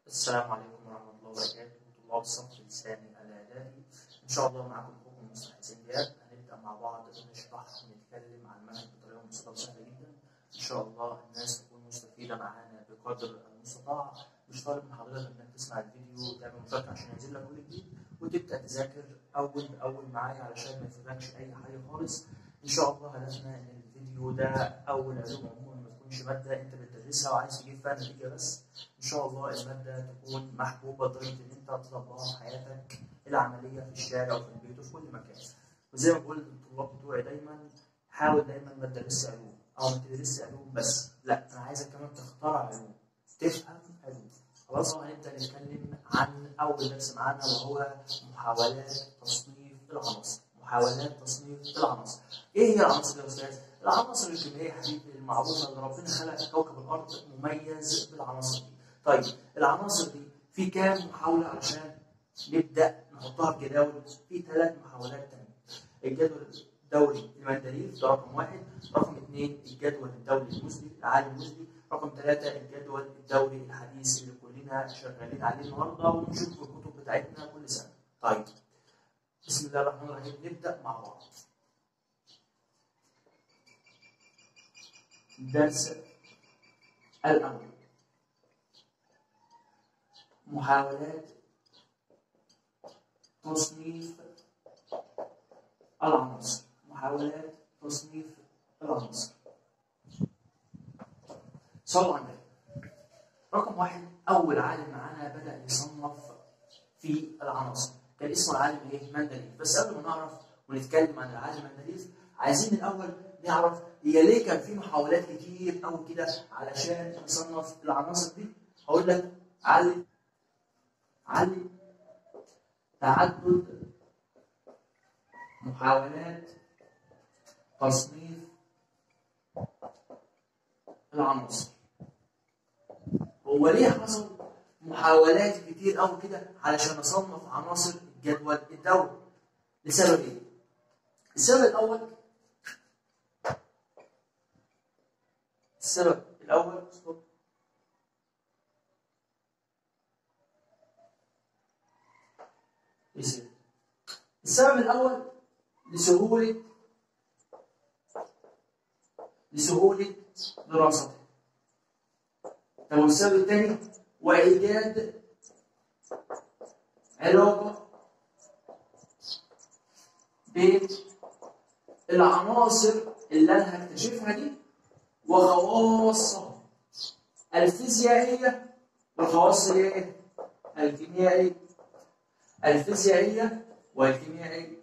السلام عليكم ورحمة الله وبركاته طلاب الصف الثاني الإعدادي إن شاء الله معكم أخوكم مصطفى حسين دياب هنبدأ مع بعض نشرح ونتكلم عن المنهج بطريقة مبسطة وسهلة جدا إن شاء الله الناس تكون مستفيدة معانا بقدر المستطاع مش طالب من حضرتك إنك تسمع الفيديو وتعمل مشاركة عشان ينزل لك كل جديد وتبدأ تذاكر أول بأول معايا علشان ما يفوتكش أي حاجة خالص إن شاء الله هدفنا إن الفيديو ده أول علوم عموما ما تكونش مادة أنت بتدرسها وعايز تجيب فيها نتيجة بس ان شاء الله الماده تكون محبوبه لدرجه ان انت تطبقها في حياتك العمليه في الشارع وفي البيت وفي كل مكان وزي ما بقول للطلاب بتوعي دايما حاول دايما ما تدرسش علوم او ما تدرسش علوم بس لا انا عايزك كمان تخترع علوم تفهم علوم خلاص هنبدا نتكلم عن اول درس معانا وهو محاولات تصنيف العناصر محاولات تصنيف العناصر ايه هي العناصر يا استاذ العناصر الكيميائيه يا حبيبي المعروفه اللي ربنا خلق كوكب الارض مميز بالعناصر دي طيب العناصر دي في كام محاولة علشان نبدأ نحطها في جداول في ثلاث محاولات تانية الجدول الدوري المندليف ده رقم واحد رقم اثنين الجدول الدولي المسلي العالي المسلي رقم ثلاثة الجدول الدوري الحديث اللي كلنا شغالين عليه النهارده وبنشوف في الكتب بتاعتنا كل سنة طيب بسم الله الرحمن الرحيم نبدأ مع بعض الدرس الأول محاولات تصنيف العناصر محاولات تصنيف العناصر صلوا على النبي رقم واحد أول عالم معانا بدأ يصنف في العناصر كان اسمه العالم ايه؟ مندليف بس قبل ما نعرف ونتكلم عن العالم مندليف عايزين الأول نعرف هي ليه كان في محاولات كتير قوي كده علشان نصنف العناصر دي هقول لك علم علم تعدد محاولات تصنيف العناصر هو ليه حصل محاولات كتير قوي كده علشان نصنف عناصر الجدول الدوري لسبب ايه؟ السبب الاول السبب الاول السبب الأول لسهولة لسهولة دراسته طب والسبب الثاني وإيجاد علاقة بين العناصر اللي أنا هكتشفها دي وخواصها الفيزيائية والخواص الايه؟ الكيميائية الفيزيائية والكيميائية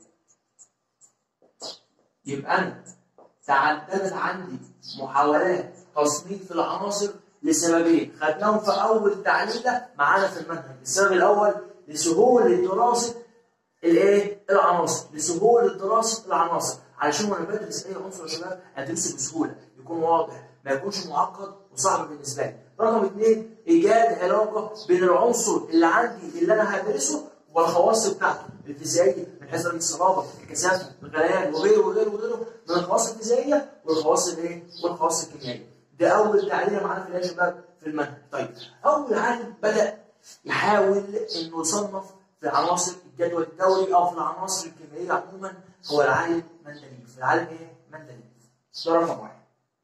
يبقى أنا تعددت عندي محاولات تصنيف العناصر لسببين خدناهم في أول تعليلة معانا في المنهج السبب الأول لسهولة دراسة الايه؟ العناصر لسهولة دراسة العناصر علشان وانا بدرس اي عنصر يا شباب ادرسه بسهولة يكون واضح ما يكونش معقد وصعب بالنسبة لي رقم اثنين ايجاد علاقة بين العنصر اللي عندي اللي انا هدرسه والخواص بتاعته الفيزيائيه من حيث درجه الصلابه الكثافه الغليان وغيره وغيره وغيره من الخواص الفيزيائيه والخواص الايه؟ والخواص الكيميائيه. ده اول تعليل معانا في يا شباب في المنهج. طيب اول عالم بدا يحاول انه يصنف في عناصر الجدول الدوري او في العناصر الكيميائيه عموما هو العالم مندليف. العالم ايه؟ مندليف. ده رقم واحد.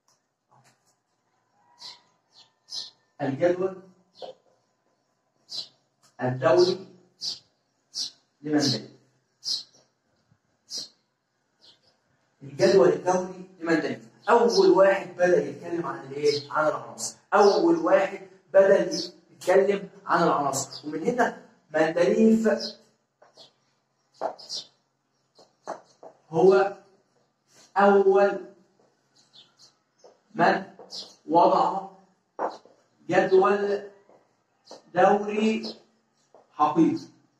الجدول الدوري لمندليف الجدول الدوري لمندليف اول واحد بدا يتكلم عن الايه عن العناصر اول واحد بدا يتكلم عن العناصر ومن هنا مندليف هو اول من وضع جدول دوري حقيقي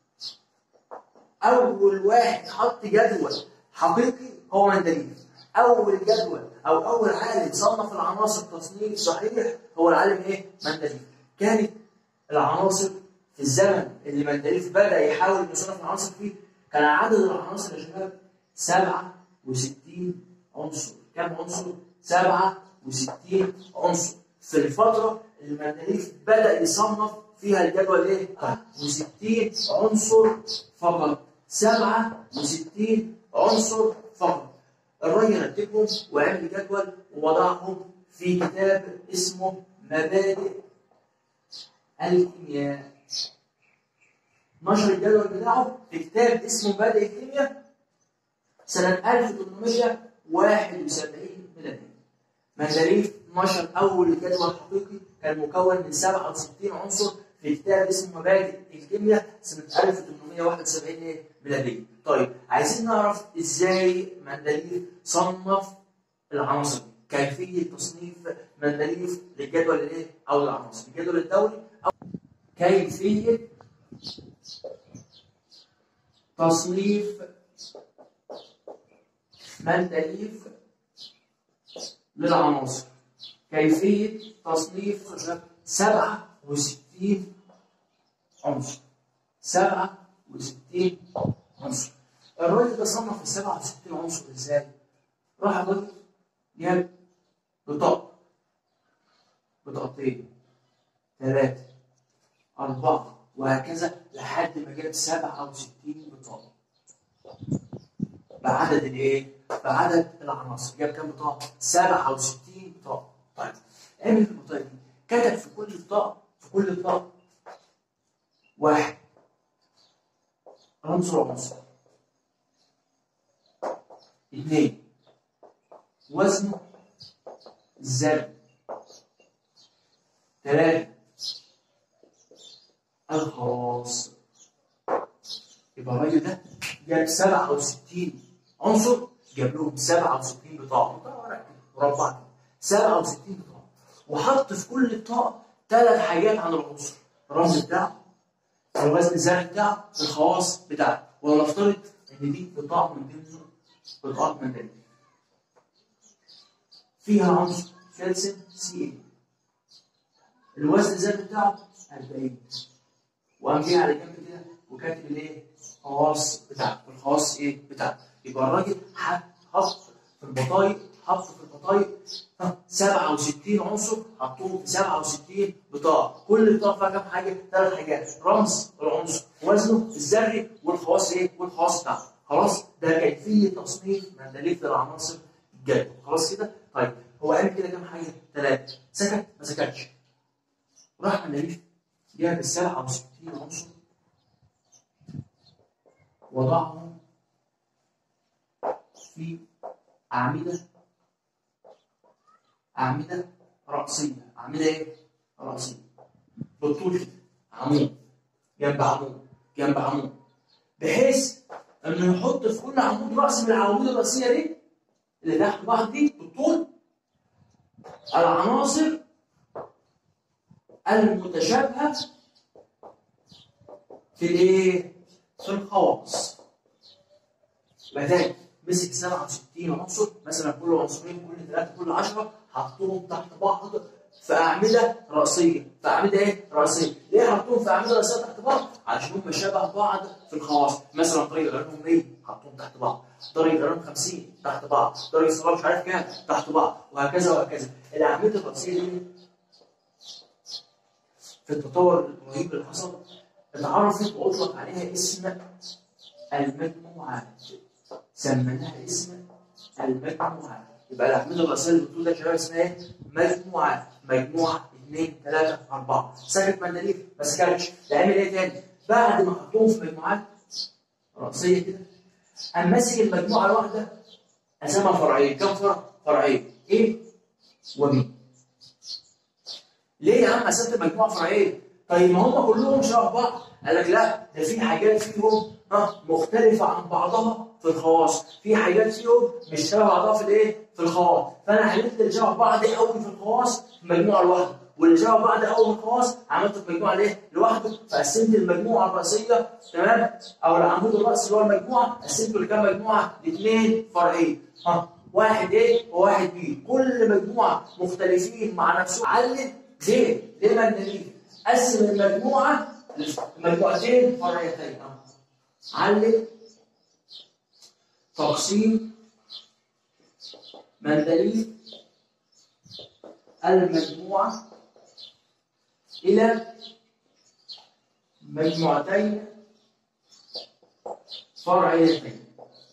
اول واحد حط جدول حقيقي هو مندليف اول جدول او اول عالم صنف العناصر تصنيف صحيح هو العالم ايه مندليف كانت العناصر في الزمن اللي مندليف بدا يحاول يصنف العناصر فيه كان عدد العناصر يا شباب 67 عنصر كم عنصر 67 عنصر في الفتره المندليف بدا يصنف فيها الجدول ايه؟ 60 عنصر فقط 67 عنصر فقط الراجل رتبهم وعمل جدول ووضعهم في كتاب اسمه مبادئ الكيمياء نشر الجدول بتاعه في كتاب اسمه مبادئ الكيمياء سنة 1871 ميلادية مندليف نشر أول جدول حقيقي كان مكون من 67 عنصر في كتاب اسمه مبادئ الكيمياء سنة 1871 ميلادية. طيب عايزين نعرف ازاي مندليف صنف العناصر دي. كيفية تصنيف مندليف للجدول الايه؟ أو العناصر، الجدول الدولي أو كيفية تصنيف مندليف للعناصر كيفية تصنيف 67 عنصر 67 عنصر الراجل ده صنف ال 67 عنصر ازاي؟ راح الراجل جاب بطاقة بطاقتين ثلاثة أربعة وهكذا لحد ما جاب 67 بطاقة بعدد الايه؟ بعدد العناصر جاب كام بطاقة؟ 67 بطاقة طيب عمل في البطاقة دي كتب في كل بطاقة في كل بطاقة واحد عنصر عنصر اثنين وزنه الذري ثلاثة الخواص يبقى الراجل ده جاب 67 عنصر جاب لهم 67 بطاقة بطاقة ورق كده مربع كده 67 بطاقة وحط في كل بطاقة ثلاث حاجات عن العنصر الرمز بتاعه الوزن الذري بتاعه الخواص بتاعته ونفترض ان دي بطاقة من ضمن بطاقات مندليف فيها عنصر كالسيوم سي اي الوزن الذري بتاعه 40 وقام جاي على جنب كده وكاتب الايه؟ الخواص بتاعته الخواص ايه بتاعته يبقى الراجل حط حط في البطايق حط في البطايق 67 عنصر حطوهم في 67 بطاقه كل بطاقه فيها كام حاجه؟ ثلاث حاجات رمز العنصر وزنه الذري والخواص ايه؟ والخواص بتاعته خلاص ده كيفيه تصنيف مندليف للعناصر الجايه خلاص كده؟ طيب هو عمل كده كام حاجه؟ ثلاثه سكت ما سكتش راح مندليف جاب ال 67 عنصر وضعهم في أعمدة أعمدة رأسية أعمدة إيه؟ رأسية بالطول كده عمود جنب عمود جنب عمود بحيث إنه يحط في كل عمود رأس من العواميد الرأسية دي اللي تحت بعض دي بالطول العناصر المتشابهة في الايه؟ في الخواص. بدأ مسك 67 عنصر مثلا كل عنصرين كل ثلاثة كل 10 حطهم تحت بعض في أعمدة رأسية، في أعمدة إيه؟ رأسية. ليه حطوهم في أعمدة رأسية تحت بعض؟ علشان هم شبه بعض في الخواص، مثلا طريق غيرهم 100 حطهم تحت بعض، طريق غيرهم 50 تحت بعض، طريق صغار مش عارف كام تحت بعض، وهكذا وهكذا. الأعمدة الرأسية دي في التطور الرهيب اللي حصل اتعرفت واطلق عليها اسم المجموعات سميناها اسم المجموعات يبقى الاعمده الرئيسيه اللي بتقول ده شباب اسمها ايه؟ مجموعات مجموعه اثنين ثلاثه اربعه سكت مندليف ما سكتش ده عمل ايه تاني؟ بعد ما حطوهم في مجموعات رئيسيه كده قام ماسك المجموعه الواحده قسمها فرعين كم فرع؟ فرعين ايه وبي ليه يا عم قسمت المجموعه فرعين؟ طيب ما هم كلهم شبه بعض قال لك لا ده في حاجات فيهم ها مختلفه عن بعضها في الخواص في حاجات فيهم مش شبه بعضها في الايه في الخواص فانا حللت اللي شبه بعض قوي في الخواص في مجموعه لوحده واللي شبه بعض قوي في الخواص عملته في مجموعه ايه لوحده فقسمت المجموعه الرئيسيه تمام او العمود الرئيسي اللي هو المجموعه قسمته لكام مجموعه لاثنين فرعين ها واحد ايه وواحد بي كل مجموعه مختلفين مع نفسهم علل ليه؟ ليه مندليف؟ قسم المجموعة لمجموعتين فرعيتين علق تقسيم مندليف المجموعة إلى مجموعتين فرعيتين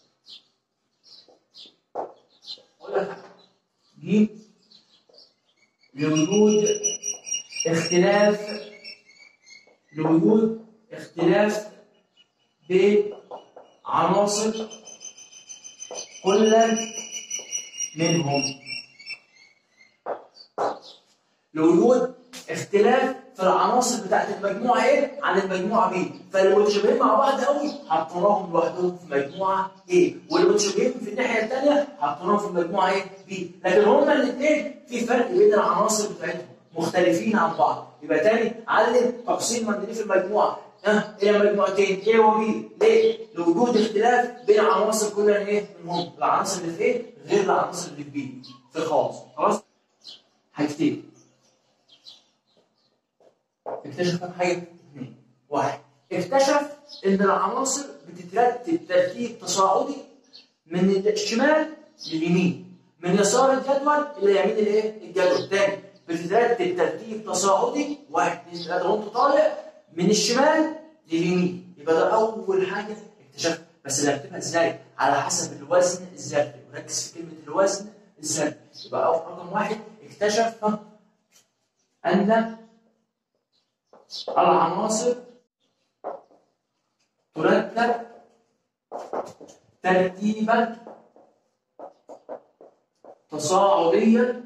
أقول لك حاجة. ج لوجود اختلاف لوجود اختلاف بين عناصر كل منهم لوجود اختلاف في العناصر بتاعت المجموعه ايه عن المجموعه بي فاللي متشابهين مع بعض قوي حطيناهم لوحدهم في مجموعه ايه واللي متشابهين في الناحيه الثانيه حطيناهم في المجموعه ايه بي لكن هما الاثنين في فرق بين العناصر بتاعتهم مختلفين عن بعض يبقى تاني علم تقسيم مندلين في المجموعه ها الى مجموعتين A و B ليه؟ لوجود اختلاف بين عناصر كل ايه منهم العناصر اللي في A غير العناصر اللي في B في خاص خلاص حاجتين اكتشف كم حاجه؟ اثنين واحد اكتشف ان العناصر بتترتب ترتيب تصاعدي من الشمال لليمين من يسار الجدول الى يمين الايه؟ الجدول تاني بتترتب ترتيب تصاعدي واحد اثنين ثلاثه وانت طالع من الشمال لليمين يبقى ده اول حاجه اكتشفها بس نرتبها ازاي؟ على حسب الوزن الذري وركز في كلمه الوزن الذري يبقى أول رقم واحد اكتشف ان العناصر ترتب ترتيبا تصاعديا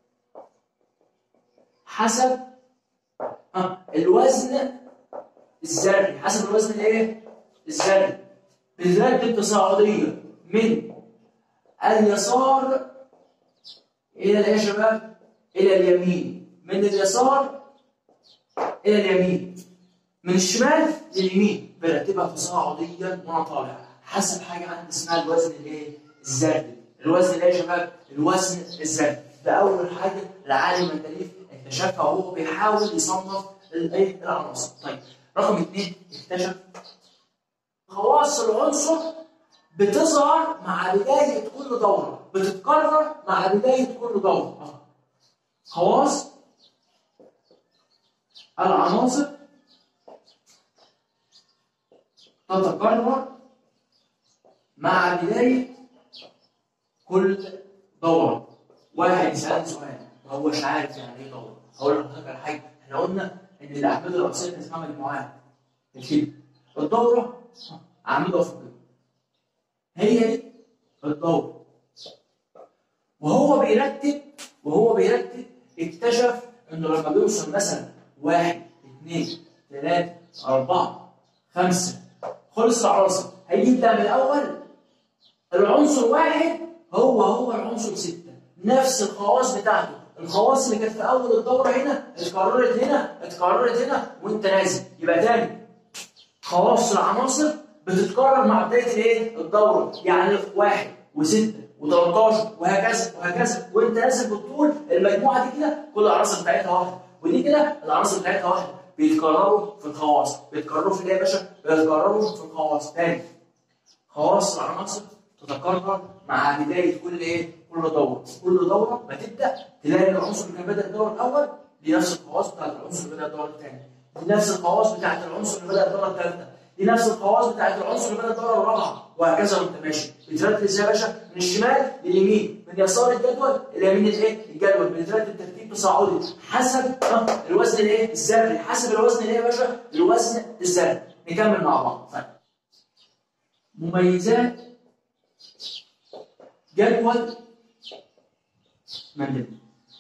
حسب آه، الوزن الذري حسب الوزن الايه؟ الذري بترتب تصاعديا من اليسار الى الايه يا شباب؟ الى اليمين من اليسار الى اليمين من الشمال لليمين برتبها تصاعديا وانا طالع حسب حاجه عندي اسمها الوزن الايه؟ الذري الوزن الايه يا شباب؟ الوزن الذري ده اول حاجه العالم مندليف اكتشفها وهو بيحاول يصنف الايه؟ العناصر طيب رقم اثنين اكتشف خواص العنصر بتظهر مع بدايه كل دوره بتتكرر مع بدايه كل دوره آه. خواص العناصر تتكرر مع بداية كل دورة واحد يسألني سؤال وهو مش عارف يعني ايه دورة أقول لحضرتك على حاجة احنا قلنا إن الأعمدة الرئيسية كان اسمها مجموعات كده الدورة أعمدة أفقية هي دي الدورة وهو بيرتب وهو بيرتب اكتشف انه لما بيوصل مثلا واحد اثنين ثلاثة أربعة خمسة خلص العناصر هيبدأ من الأول العنصر واحد هو هو العنصر ستة نفس الخواص بتاعته الخواص اللي كانت في أول الدورة هنا اتكررت هنا اتكررت هنا وأنت نازل يبقى تاني خواص العناصر بتتكرر مع بداية الايه؟ الدورة يعني واحد وستة و13 وهكذا وهكذا وانت نازل بالطول المجموعه دي كده كل العناصر بتاعتها واحده ودي كده العناصر بتاعتها واحده بيتكرروا في الخواص بيتكرروا في ايه يا باشا؟ بيتكرروا في الخواص تاني خواص العناصر تتكرر مع بدايه كل ايه؟ كل دوره كل دوره ما تبدا تلاقي العنصر اللي كان بدا الدور الاول دي نفس الخواص بتاعت العنصر اللي بدا الدور الثاني دي نفس الخواص بتاعت العنصر اللي بدا الدوره الثالثه دي نفس الخواص بتاعت العنصر اللي بدا الدوره الرابعه وهكذا وانت ماشي بترتب ازاي يا باشا من الشمال لليمين من يسار الجدول الى يمين الايه الجدول بترتب ترتيب تصاعدي حسب آه، الوزن الايه الذري حسب الوزن الايه يا باشا الوزن الذري نكمل مع بعض طيب. مميزات جدول مندل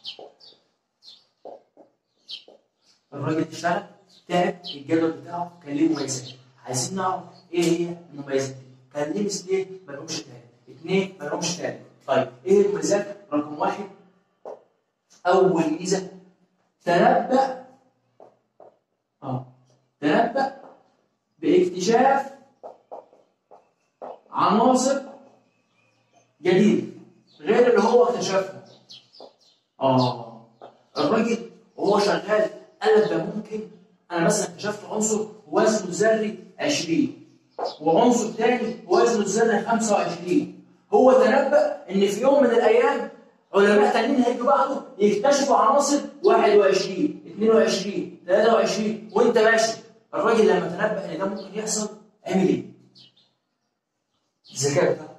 الراجل اشتغل تعب الجدول بتاعه كان ليه مميزات عايزين نعرف ايه هي المميزات دي كان ليه مثلين ما لهمش تالت اثنين ما لهمش تالت طيب ايه المميزات رقم واحد اول ميزه تنبأ اه تنبأ باكتشاف عناصر جديده غير اللي هو اكتشفها اه الراجل وهو شغال قال لك ده ممكن انا مثلا اكتشفت عنصر وزنه الذري 20 وعنصر ثاني وزنه الذري 25 هو تنبأ ان في يوم من الايام علماء تانيين هيجوا بعده يكتشفوا عناصر 21 22 23 وانت ماشي الراجل لما تنبأ ان ده ممكن يحصل عمل ايه؟ الذكاء بتاعه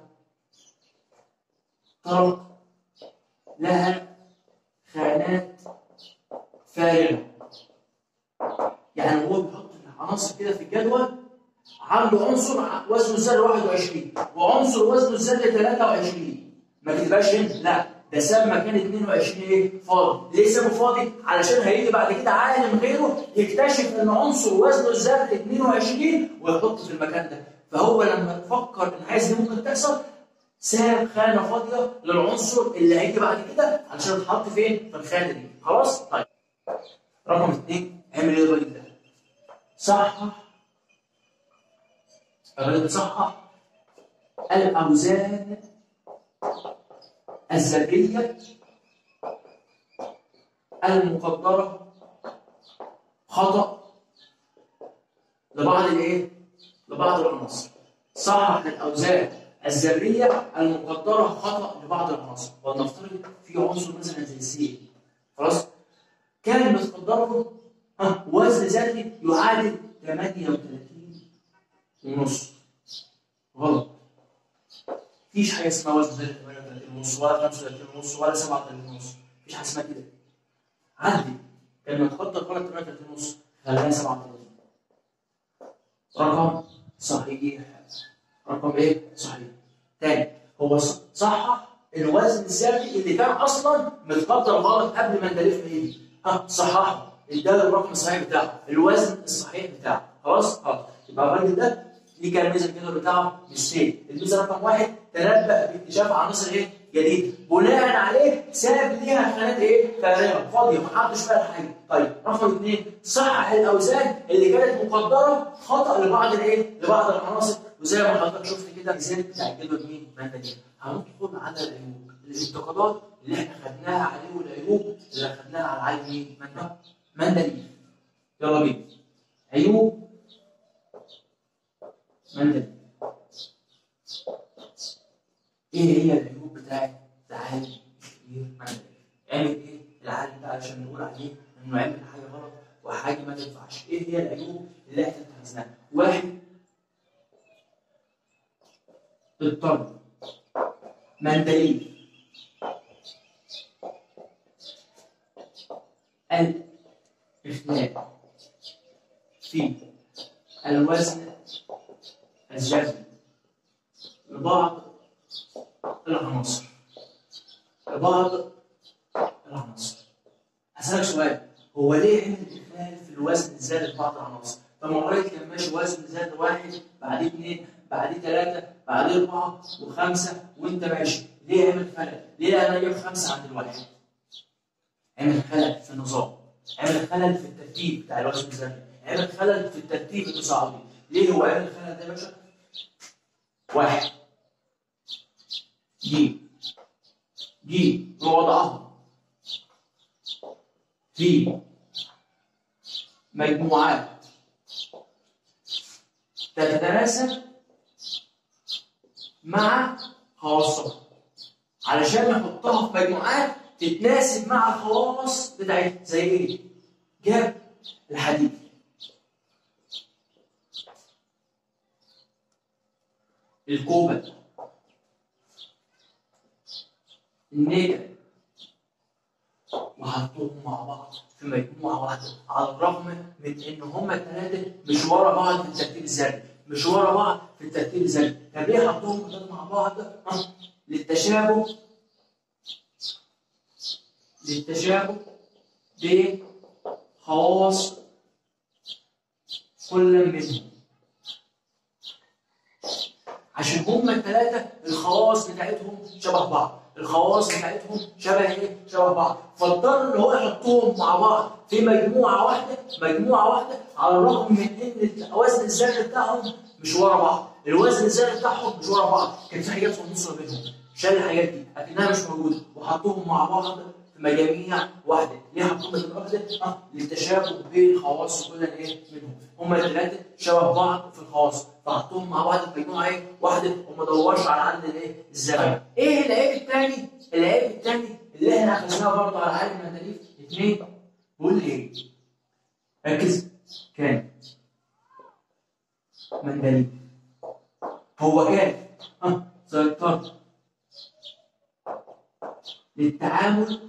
طرق لها خانات فارغه يعني هو بيحط العناصر كده في الجدول عنده عنصر وزنه الذري 21 وعنصر وزنه الذري 23 ما تبقاش هنا لا ده ساب مكان 22 ايه فاضي ليه سابه فاضي علشان هيجي بعد كده عالم غيره يكتشف ان عنصر وزنه الذري 22 ويحطه في المكان ده فهو لما فكر ان عايز دي ممكن تحصل ساب خانه فاضيه للعنصر اللي هيجي بعد كده علشان يتحط فين في الخانه دي خلاص طيب رقم اثنين اعمل ايه الراجل ده صحح الراجل بيصحح الاوزان الذريه المقدره خطا لبعض الايه لبعض العناصر صحح الاوزان الذريه المقدره خطا لبعض العناصر ولنفترض في عنصر مثلا زي سي خلاص كان متقدره ها وزن ذري يعادل 38 ونص غلط مفيش حاجه اسمها وزن ذري 38 ونص ولا 35 ونص ولا 37 ونص مفيش حاجه اسمها كده عدي كان متقدر غلط 38 ونص خليها 37 رقم صحيح رقم ايه؟ صحيح تاني هو صحح الوزن الذري اللي كان اصلا متقدر غلط قبل ما ندلف ايه؟ ها صححه اداله الرقم الصحيح بتاعه الوزن الصحيح بتاعه خلاص؟ اه يبقى الراجل ده ليه كان ميزه الجدول بتاعه مش سي الميزه رقم واحد تنبأ باكتشاف عناصر ايه؟ جديده بناء عليه ساب ليها خانات ايه؟ فارغه فاضيه ما حطش فيها حاجه طيب رقم اثنين صحح الاوزان اللي كانت مقدره خطا لبعض الايه؟ لبعض العناصر وزي ما حضرتك شفت كده مثال بتاع الجدول مين؟ مندليف هندخل على العيوب الانتقادات اللي احنا خدناها عليه والعيوب اللي خدناها على العالم مين؟ مندليف يلا بينا عيوب مندليف ايه هي العيوب بتاعت العالم الكبير مندليف؟ عمل ايه العالم ده علشان نقول عليه انه عمل حاجه غلط وحاجه ما تنفعش ايه هي العيوب اللي احنا اتخذناها؟ واحد بالطرد مندليف الإخلاء في الوزن الذري لبعض العناصر لبعض العناصر هسألك سؤال هو ليه عمل إخلال في الوزن الذري لبعض العناصر؟ فما قريت كان ماشي وزن ذري واحد بعدين اثنين بعدين ثلاثة بعدين أربعة وخمسة وأنت ماشي ليه عمل خلل؟ ليه أنا جايب خمسة عند الواحد؟ عمل خلل في النظام عمل خلل في الترتيب بتاع الوزن الذري عمل خلل في الترتيب التصاعدي ليه هو عمل الخلل ده يا باشا؟ واحد جي جي ووضعها في مجموعات تتناسب مع خواصها علشان نحطها في مجموعات تتناسب مع الخواص بتاعتها زي ايه؟ جاب الحديد الكوبل النيكل وحطوهم مع بعض في مجموعه واحده على الرغم من ان هما الثلاثه مش ورا بعض في الترتيب الذري مش ورا بعض في الترتيب الذري طب ليه حطوهم كده مع بعض ها؟ للتشابه للتشابه بخواص كل منهم عشان هما الثلاثة الخواص بتاعتهم شبه بعض الخواص بتاعتهم شبه ايه؟ شبه بعض فاضطر ان هو يحطهم مع بعض في مجموعة واحدة مجموعة واحدة على الرغم من ان الوزن الذري بتاعهم مش ورا بعض الوزن الذري بتاعهم مش ورا بعض كان في حاجات في النص ما بينهم شال الحاجات دي لكنها مش موجودة وحطوهم مع بعض في مجاميع واحدة ليه حطوهم مجاميع واحدة؟ اه للتشابه بين خواص كل ايه منهم هما الثلاثة شبه بعض في الخواص فحطوهم مع بعض في مجموعة ايه واحدة وما دورش على عدد الايه الزمن ايه العيب الثاني؟ العيب الثاني اللي احنا اخذناه برضه على عالم المندليف اثنين بيقول لي ايه؟ ركز كان مندليب هو كان ها سيطر للتعامل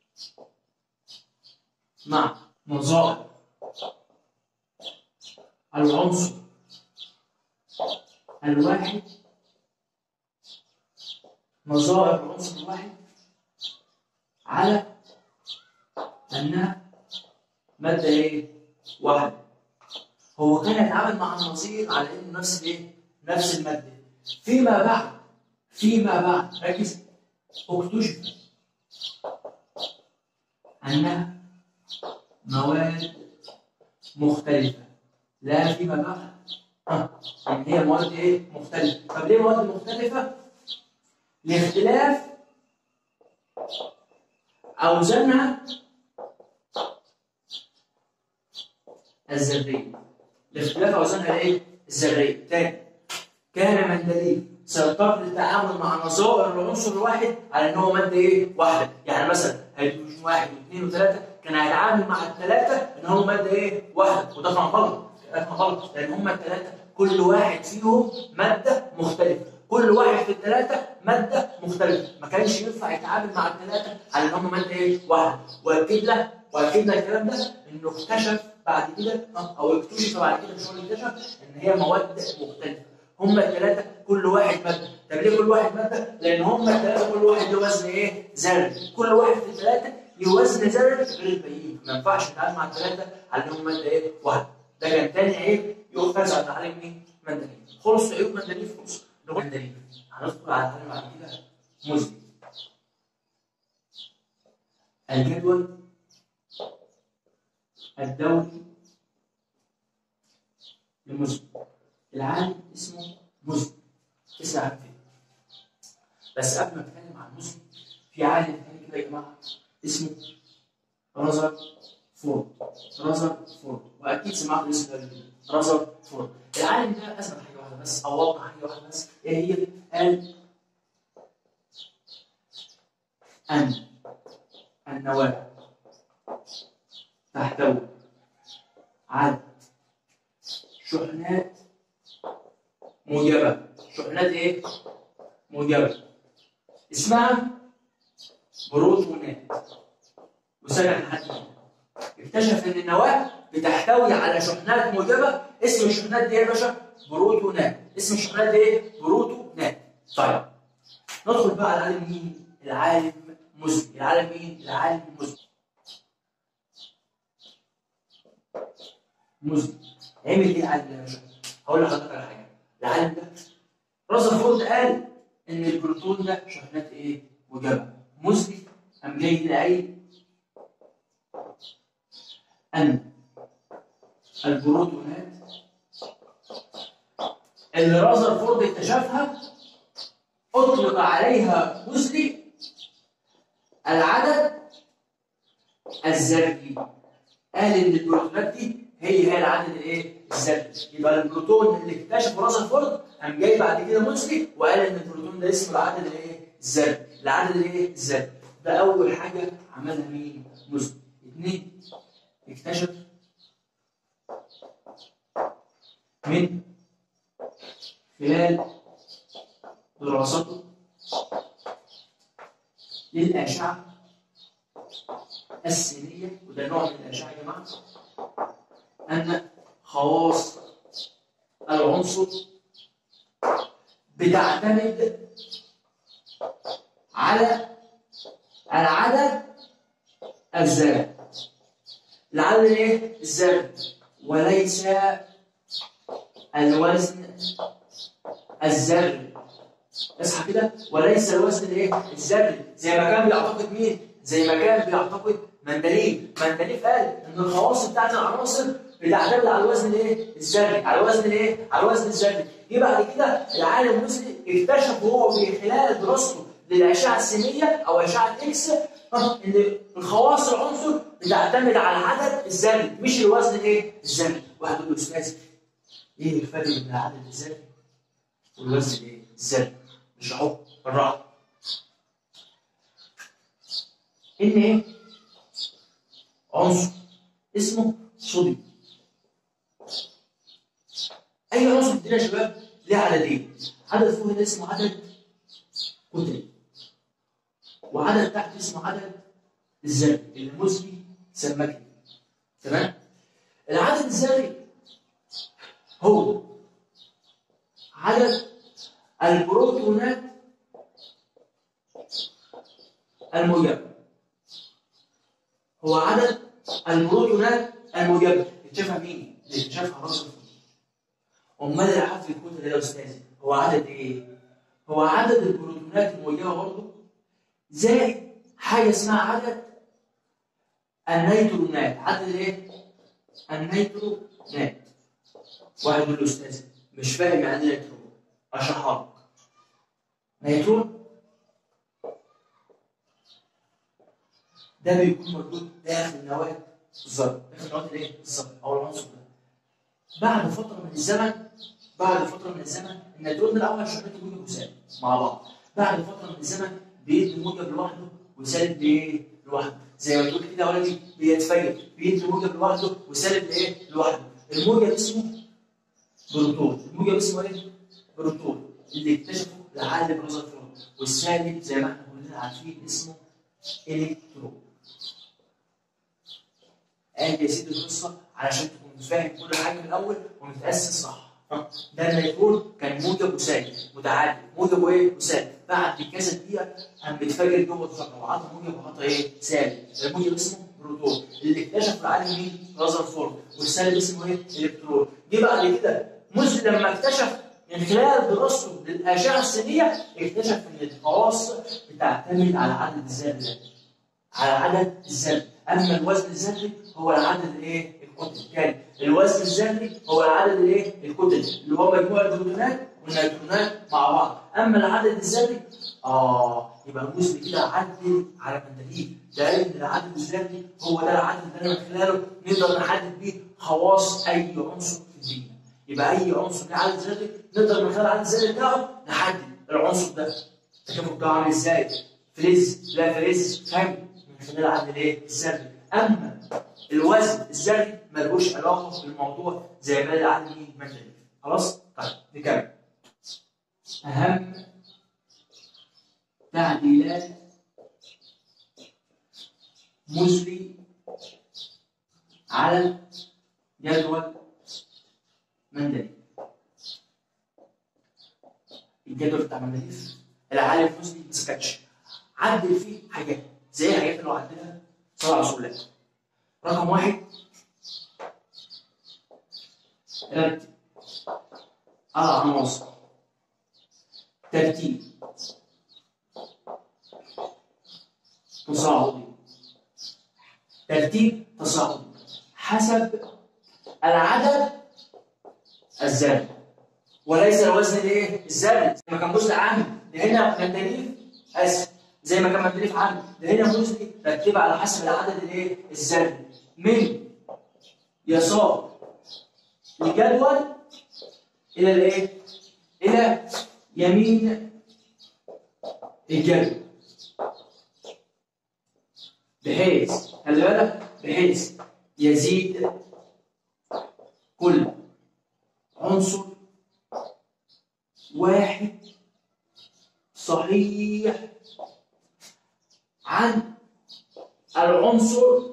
مع نظائر العنصر الواحد نظائر العنصر الواحد على انها ماده ايه؟ واحده هو كان يتعامل مع النظير على انه نفس الايه؟ نفس الماده فيما بعد فيما بعد ركز اكتشف انها مواد مختلفه لا فيما بعد ها ان هي مواد ايه؟ مختلفه طب ليه مواد مختلفه؟ لاختلاف اوزانها الذريه لاختلاف اوزانها الايه؟ الذريه تاني كان مندليب سيطر للتعامل مع نظائر العنصر الواحد على ان هو ماده ايه؟ واحده يعني مثلا هيدروجين واحد واثنين وثلاثه كان هيتعامل مع الثلاثه ان هو ماده ايه؟ واحده وده كان غلط ده كان غلط لان هم الثلاثه كل واحد فيهم ماده مختلفه كل واحد في الثلاثه ماده مختلفه ما كانش ينفع يتعامل مع الثلاثه على ان هم ماده ايه؟ واحده واكد له واكد له الكلام ده انه اكتشف بعد كده او اكتشف بعد كده مش هو اللي اكتشف ان هي مواد مختلفه هم الثلاثه كل واحد ماده طب ليه كل واحد ماده؟ لان هم الثلاثه كل واحد له وزن ايه؟ ذري كل واحد في الثلاثه له وزن ذري غير الباقيين ما ينفعش نتعامل مع الثلاثه على انهم ماده ايه؟ واحده ده كان تاني عيب يؤخذ على تعليم مين؟ مندليف خلص عيوب مندليف خلص نقول مندليف هندخل على تعليم بعد كده مزني الجدول الدولي للمزني العالم اسمه مزني اسم عارف بس قبل ما اتكلم عن مزني في عالم تاني كده يا جماعه اسمه رازر فورد رازر فورد واكيد سمعت الاسم ده قبل كده رازر فورد العالم ده اثبت حاجه واحده بس او وضح حاجه واحده بس ايه هي؟ قال ان النواه تحتوي على شحنات موجبة شحنات ايه؟ موجبة اسمها بروتونات وسمع لحد هنا اكتشف ان النواة بتحتوي على شحنات موجبة اسم الشحنات دي ايه يا باشا؟ بروتونات اسم الشحنات دي ايه؟ بروتونات طيب ندخل بقى على العالم مين؟ العالم مزني العالم مين؟ العالم مزني مزني عمل ايه العالم ده يا باشا؟ هقول لحضرتك على حاجه العالم ده رازرفورد قال ان البروتون ده شحنات ايه؟ موجبه مزني قام جاي كده قايل ان البروتونات اللي رازرفورد اكتشفها اطلق عليها مزني العدد الذري قال ان البروتونات دي هي هي العدد الايه؟ الذري يبقى البروتون اللي اكتشفه رازرفورد قام جاي بعد كده موسلي وقال ان البروتون ده اسمه العدد الايه؟ الذري العدد الايه؟ الذري ده اول حاجه عملها مين؟ موسلي اثنين اكتشف من خلال دراسته للأشعة السينية وده نوع من الأشعة يا جماعة أن خواص العنصر بتعتمد على العدد الذري العدد الايه؟ الذري وليس الوزن الذري اصحى كده وليس الوزن الايه؟ الذري زي ما كان بيعتقد مين؟ زي ما كان بيعتقد مندليف مندليف قال ان الخواص بتاعت العناصر بتعتمد على الوزن الايه؟ الذري على الوزن الايه؟ على الوزن الذري جه بعد كده العالم المصري اكتشف وهو في خلال دراسته للاشعه السينيه او اشعه اكس ان الخواص العنصر بتعتمد على العدد الذري مش الوزن الايه؟ الذري واحد يقول له استاذ ايه الفرق بين العدد الذري والوزن الايه؟ الذري مش اهو بالراحه ان ايه؟ عنصر اسمه صوديوم اي عنصر في الدنيا يا شباب ليه عددين عدد فوق ده اسمه عدد كتلي وعدد تحت اسمه عدد الذري اللي المسلي سماه كده تمام العدد الذري هو عدد البروتونات الموجبة هو عدد البروتونات الموجبة اكتشفها مين؟ اللي اكتشفها راسل امال العدد في الكتله ده يا استاذ هو عدد ايه؟ هو عدد البروتونات الموجبة برضه زائد حاجة اسمها عدد النيترونات عدد ايه؟ النيترونات واحد يقول له استاذ مش فاهم يعني ايه نيترون اشرحها لك نيترون ده بيكون موجود داخل نواه الذره داخل نواه الايه؟ الذره او العنصر ده بعد فتره من الزمن بعد فتره من الزمن النيترون ده الاول شغال موجب وسالب مع بعض بعد فتره من الزمن بيدي موجب لوحده وسالب بايه؟ لوحده زي ما تقول كده يا ولدي بيتفجر بيدي موجب لوحده وسالب ايه؟ لوحده الموجب اسمه بروتون الموجب اسمه ايه؟ بروتون اللي اكتشفه العالم رذرفورد والسالب زي ما احنا كلنا عارفين اسمه الكترون ادي يا سيدي القصه علشان تكون فاهم كل حاجه من الاول ومتاسس صح ده النيترون كان موجب وسالب متعادل موجب وايه وسالب بعد كذا دقيقه قام بيتفجر جوه الذره وعطى موجب وعطى ايه سالب الموجب اسمه بروتون اللي اكتشف العالم مين رذرفورد والسالب اسمه ايه الكترون جه بعد كده موز لما اكتشف من خلال دراسته للاشعه السينيه اكتشف ان الخواص بتعتمد على عدد الذرات على عدد الذري اما الوزن الذري هو العدد الايه الكتل يعني الوزن الذري هو العدد الايه الكتل اللي هو مجموع البروتونات والنيوترونات مع بعض اما العدد الذري اه يبقى المسلم كده عدل على مندليل ده ان العدد الذري هو ده العدد اللي من خلاله نقدر نحدد بيه خواص اي عنصر في الدنيا يبقى اي عنصر له عدد ذري نقدر من خلال العدد الذري بتاعه نحدد العنصر ده التكامل بتاعه عامل ازاي فلز لا فلز فاهم من خلال العدد الايه الذري اما الوزن الذري ملوش علاقه بالموضوع زي ما العدد مين مندليل خلاص طيب نكمل اهم تعديلات مزري على جدول مندليف الجدول بتاع مندليف العالم مزري ما سكتش عدل فيه حاجات زي الحاجات اللي هو عدلها صلى على رسول الله رقم واحد رتب العناصر ترتيب تصاعدي ترتيب تصاعدي حسب العدد الذري وليس الوزن الايه؟ الذري زي ما كان مسلم عام ده هنا مندليف اسف زي ما كان مندليف عام ده هنا مسلم رتبها على حسب العدد الايه؟ الذري من يسار الجدول الى الايه؟ الى يمين الجدول بحيث خلي بالك بحيث يزيد كل عنصر واحد صحيح عن العنصر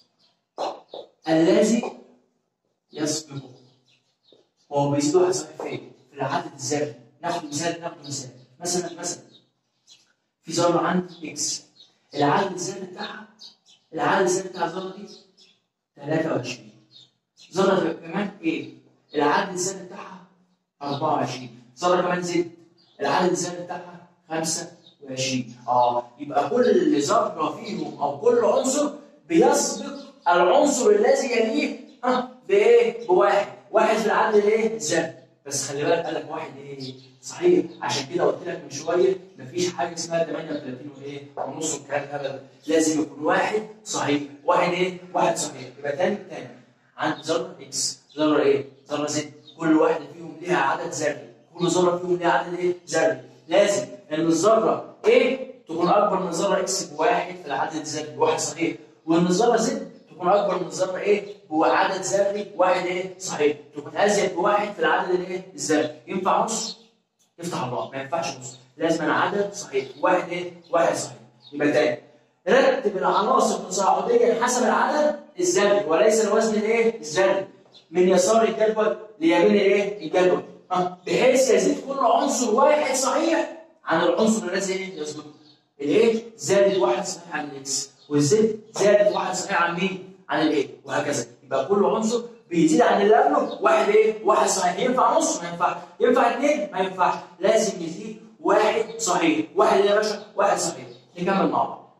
الذي يسبقه هو بيزيد واحد صحيح فين؟ في العدد الذري ناخد مثال ناخد مثال مثلا مثلا في ذره عندي اكس العدد الذري بتاعها العدد الذري بتاع الذره دي 23 ذره كمان ايه؟ العدد الذري بتاعها 24 ذره كمان زد العدد الذري بتاعها 25 اه يبقى كل ذره فيهم او كل عنصر بيسبق العنصر الذي يليه ها بايه؟ بواحد واحد في العدد الايه؟ الذري بس خلي بالك قال لك واحد ايه؟ صحيح عشان كده قلت لك من شويه مفيش حاجه اسمها 38 وايه؟ ونص والكلام ده ابدا لازم يكون واحد صحيح واحد ايه؟ واحد صحيح يبقى تاني تاني عند ذره اكس ذره ايه؟ ذره زد كل واحده فيهم ليها عدد ذري كل ذره فيهم ليها عدد ايه؟ ذري لازم ان الذره ايه تكون اكبر من ذره اكس بواحد في العدد الذري بواحد صحيح وان الذره زد تكون اكبر من الذره ايه؟ هو عدد ذري واحد ايه صحيح تكون ازيد بواحد في العدد الايه الذري ينفع نص افتح الله ما ينفعش نص لازم عدد صحيح واحد ايه واحد صحيح يبقى تاني رتب العناصر تصاعديا حسب العدد الذري وليس الوزن الايه الذري من يسار الجدول ليمين الايه الجدول ها بحيث يزيد كل عنصر واحد صحيح عن العنصر الذي ايه يسبقه الايه زادت واحد صحيح عن الاكس والزد زادت واحد صحيح عن مين عن الايه وهكذا يبقى كل عنصر بيزيد عن اللي قبله واحد ايه واحد صحيح ينفع نص ما ينفعش ينفع اثنين ما ينفعش لازم يزيد واحد صحيح واحد إيه يا باشا واحد صحيح نكمل مع بعض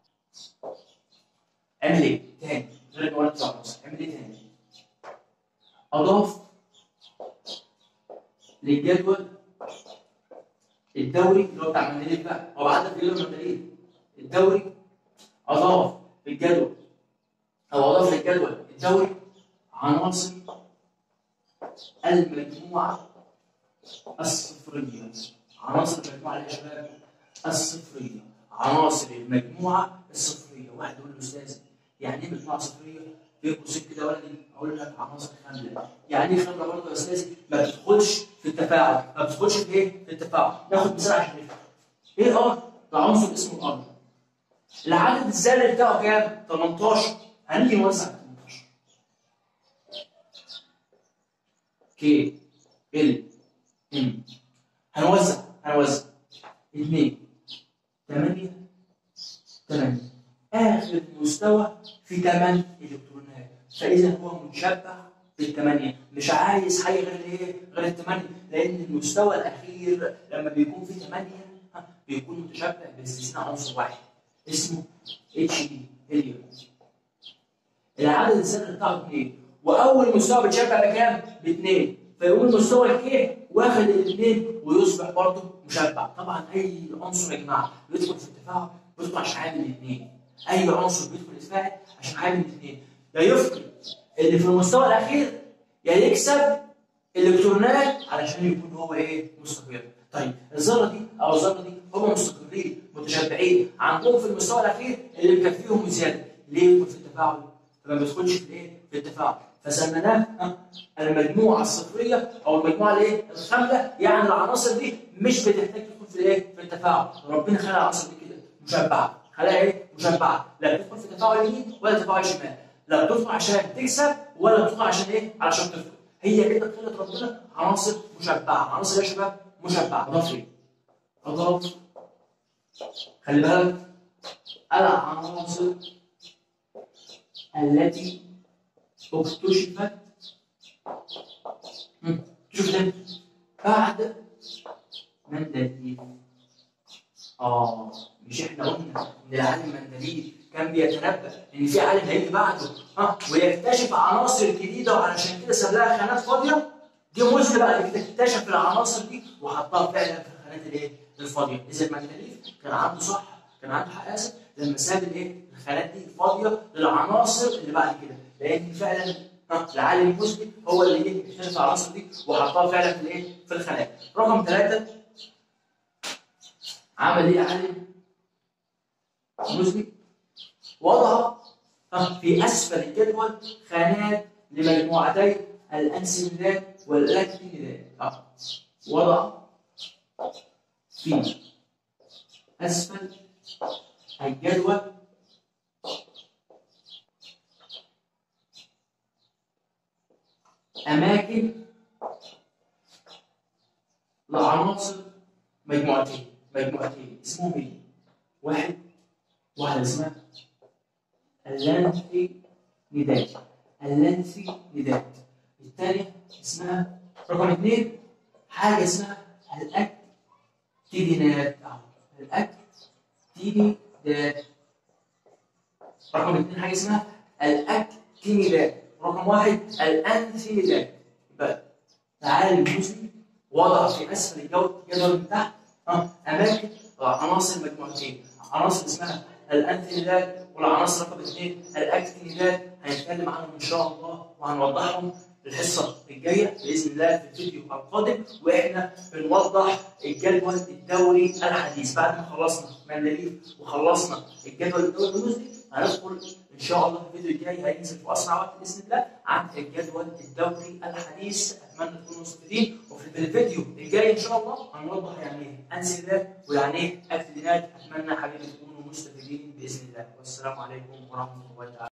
اعمل ايه تاني غير ما قلت اعمل ايه تاني اضاف للجدول الدوري اللي هو بتاع مندليف بقى هو بعدد جدول مندليف الدوري اضاف للجدول او اضاف للجدول الدوري عناصر المجموعه الصفريه عناصر المجموعه يا شباب الصفريه عناصر المجموعه الصفريه واحد يقول له استاذ يعني ايه مجموعه صفريه؟ في قوسين كده ولا دي اقول لك عناصر خامله يعني ايه خامله برضه يا استاذي ما بتدخلش في التفاعل ما بتدخلش في ايه؟ في التفاعل ناخد مثال عشان نفهم ايه اه؟ ده عنصر اسمه الارض العدد الذري بتاعه كام؟ 18 هنيجي نوزع 18 كي ال ام هنوزع هنوزع 2 8 8 اخر مستوى في 8 الكترونات فاذا هو مشبع بالثمانيه مش عايز حاجه غير الايه؟ غير الثمانيه لان المستوى الاخير لما بيكون في ثمانيه بيكون متشبع باستثناء عنصر واحد اسمه اتش دي هيليوم العدد الذري بتاعه 2 واول مستوى بيتشبع بكام؟ باثنين فيقول مستوى الكي واخد الاثنين ويصبح برضه مشبع طبعا اي عنصر يا جماعه بيدخل في التفاعل بيدخل عشان عامل الاثنين اي عنصر بيدخل يتفاعل عشان عامل الاثنين لا يفقد اللي في المستوى الاخير يا يكسب الكترونات علشان يكون هو ايه مستقر طيب الذره دي او الذره دي هم مستقرين متشبعين عندهم في المستوى الاخير اللي مكفيهم زياده ليه يدخل في التفاعل فما بيدخلش في الايه في التفاعل فسميناه المجموعه الصفريه او المجموعه الايه الخامله يعني العناصر دي مش بتحتاج تدخل في الايه في التفاعل ربنا خلق العناصر دي كده مشبعه خلقها ايه مشبعه لا بتدخل في تفاعل يمين ولا تفاعل شمال لا بتدخل عشان تكسب ولا بتدخل عشان ايه علشان تفقد هي كده خلقت ربنا عناصر مشبعه عناصر يا شباب مشبعه اضاف ايه اضاف خلي بالك العناصر التي اكتشفت شوف ده بعد مندليف اه مش احنا قلنا ان العالم مندليف كان بيتنبأ ان في عالم هيجي بعده ها ويكتشف عناصر جديده وعلشان كده ساب لها خانات فاضيه دي موزن بعد كده اكتشف العناصر دي وحطها فعلا في الخانات الايه الفاضيه اذا مندليف كان عنده صح كان عنده حق اسف لما ساب الايه الخانات دي فاضيه للعناصر اللي بعد كده لان فعلا العالم المثبت هو اللي ايه اكتشف العناصر دي وحطها فعلا في الايه في الخانات رقم ثلاثه عمل ايه عالم مثبت وضع في اسفل الجدول خانات لمجموعتي الانسيميدات والاكتينيدات وضع في اسفل الجدول أماكن لعناصر مجموعتين مجموعتين اسمهم ايه؟ واحد واحدة اسمها اللانثي ندات اللانثي ندات الثانية اسمها رقم اثنين حاجة اسمها الأكتيدينات الأكتيدينات رقم اثنين حاجة اسمها الأكتينيدات رقم واحد الانثيدات يبقى تعالى المسلم وضع في اسفل الجدول من تحت اماكن عناصر مجموعتين عناصر اسمها الانثيدات والعناصر رقم اثنين الاكتينيدات هنتكلم عنهم ان شاء الله وهنوضحهم الحصه الجايه باذن الله في الفيديو القادم واحنا بنوضح الجدول الدوري الحديث بعد ما خلصنا مندليف وخلصنا الجدول الدوري المسلم هندخل ان شاء الله الفيديو الجاي هينزل في اسرع وقت باذن الله عن الجدول الدوري الحديث اتمنى تكونوا مستفيدين وفي الفيديو الجاي ان شاء الله هنوضح يعني ايه انسلات ويعني ايه اكتدينات اتمنى حبيبي تكونوا مستفيدين باذن الله والسلام عليكم ورحمه الله تعالى